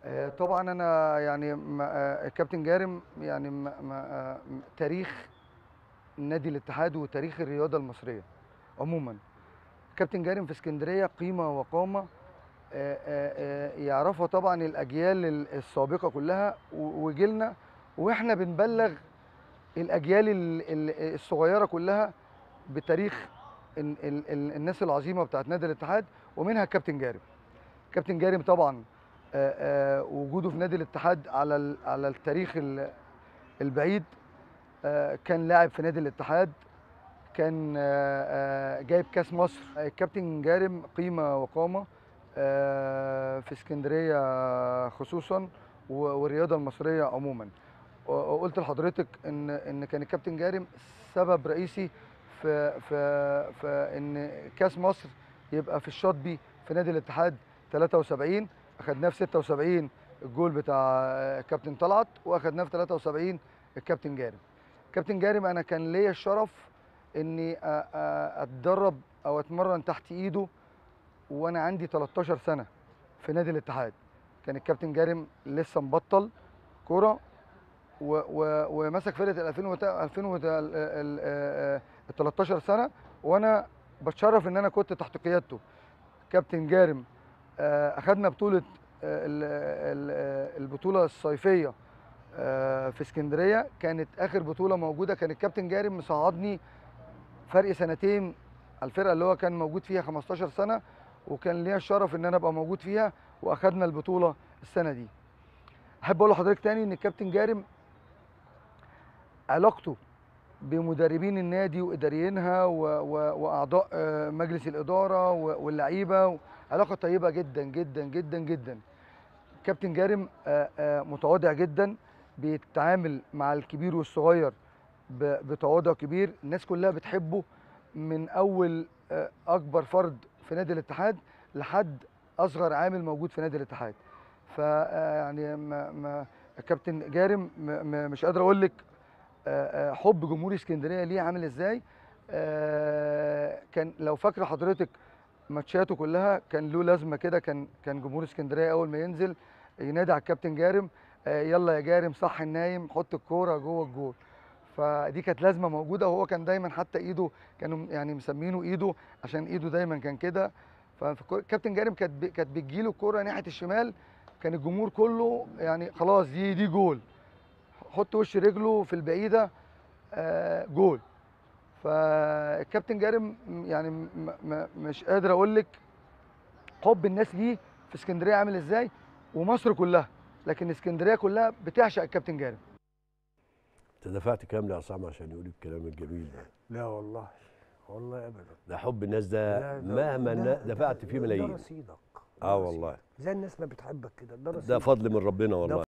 آه، طبعا انا يعني م- آه، الكابتن جارم يعني م- م- آه، م- تاريخ نادي الاتحاد وتاريخ الرياضه المصريه عموما كابتن جارم في اسكندريه قيمه وقامه آه، آه، آه، يعرفها طبعا الاجيال ال- السابقه كلها و- وجيلنا واحنا بنبلغ الاجيال ال- ال- الصغيره كلها بتاريخ ال- ال- ال- الناس العظيمه بتاعت نادي الاتحاد ومنها كابتن جارم كابتن جارم طبعا آه، آه، وجوده في نادي الاتحاد على ال- على التاريخ ال- البعيد آه، كان لاعب في نادي الاتحاد كان آه، آه، جايب كاس مصر الكابتن جارم قيمه وقامه آه، في اسكندريه خصوصا و- والرياضه المصريه عموما وقلت لحضرتك ان ان كان الكابتن جارم سبب رئيسي في في في ان كاس مصر يبقى في الشاطبي في نادي الاتحاد 73 اخدناه في 76 الجول بتاع كابتن طلعت واخدناه في 73 الكابتن جارم كابتن جارم انا كان ليا الشرف اني أ- أ- اتدرب او اتمرن تحت ايده وانا عندي 13 سنه في نادي الاتحاد كان الكابتن جارم لسه مبطل كوره و و ومسك فرقه ال 2000 وت- 2000 وت- ال- ال- ال- ال 13 سنه وانا بتشرف ان انا كنت تحت قيادته كابتن جارم آه، اخذنا بطوله آه، ال- ال- البطوله الصيفيه آه، في اسكندريه كانت اخر بطوله موجوده كان الكابتن جارم مصعدني فرق سنتين على الفرقه اللي هو كان موجود فيها 15 سنه وكان ليا الشرف ان انا ابقى موجود فيها واخدنا البطوله السنه دي احب اقول لحضرتك تاني ان الكابتن جارم علاقته بمدربين النادي واداريينها و- و- واعضاء آه، مجلس الاداره و- واللعيبه علاقه طيبه جدا جدا جدا جدا كابتن جارم آه، آه، متواضع جدا بيتعامل مع الكبير والصغير ب- بتواضع كبير الناس كلها بتحبه من اول آه، اكبر فرد في نادي الاتحاد لحد اصغر عامل موجود في نادي الاتحاد ف آه، يعني ما ما كابتن جارم م- م- مش قادر اقول لك آه، آه، حب جمهور اسكندريه ليه عامل ازاي آه، كان لو فاكره حضرتك ماتشاته كلها كان له لازمه كده كان كان جمهور اسكندريه اول ما ينزل ينادي على الكابتن جارم آه، يلا يا جارم صح النايم حط الكوره جوه الجول فدي كانت لازمه موجوده وهو كان دايما حتى ايده كانوا يعني مسمينه ايده عشان ايده دايما كان كده فكابتن جارم كانت ب- كانت بتجيله الكوره ناحيه الشمال كان الجمهور كله يعني خلاص دي دي جول حط وش رجله في البعيده آه، جول فالكابتن جارم يعني م- م- مش قادر اقول لك حب الناس ليه في اسكندريه عامل ازاي ومصر كلها لكن اسكندريه كلها بتعشق الكابتن جارم انت دفعت كام لعصام عشان يقول الكلام الجميل ده لا والله والله ابدا ده حب الناس ده لا، ده- مهما ده- النا- ده- دفعت فيه ده ملايين رصيدك اه ده والله رصيدك. زي الناس ما بتحبك كده ده ده رصيدك فضل من ربنا والله